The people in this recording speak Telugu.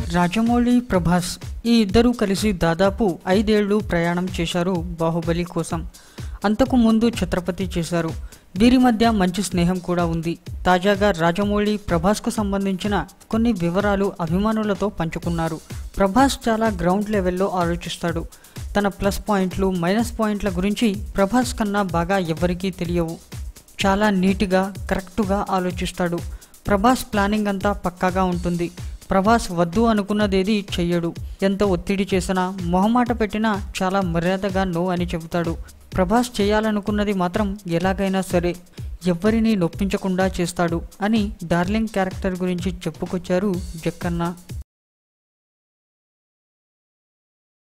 రాజమౌళి ప్రభాస్ ఈ ఇద్దరూ కలిసి దాదాపు ఐదేళ్లు ప్రయాణం చేశారు బాహుబలి కోసం అంతకు ముందు ఛత్రపతి చేశారు వీరి మధ్య మంచి స్నేహం కూడా ఉంది తాజాగా రాజమౌళి ప్రభాస్కు సంబంధించిన కొన్ని వివరాలు అభిమానులతో పంచుకున్నారు ప్రభాస్ చాలా గ్రౌండ్ లెవెల్లో ఆలోచిస్తాడు తన ప్లస్ పాయింట్లు మైనస్ పాయింట్ల గురించి ప్రభాస్ కన్నా బాగా ఎవ్వరికీ తెలియవు చాలా నీట్గా కరెక్టుగా ఆలోచిస్తాడు ప్రభాస్ ప్లానింగ్ అంతా పక్కాగా ఉంటుంది ప్రభాస్ వద్దు అనుకున్నదేది చెయ్యడు ఎంత ఒత్తిడి చేసినా మొహమాట పెట్టినా చాలా మర్యాదగా నో అని చెబుతాడు ప్రభాస్ చేయాలనుకున్నది మాత్రం ఎలాగైనా సరే ఎవ్వరినీ నొప్పించకుండా చేస్తాడు అని డార్లింగ్ క్యారెక్టర్ గురించి చెప్పుకొచ్చారు జక్కన్న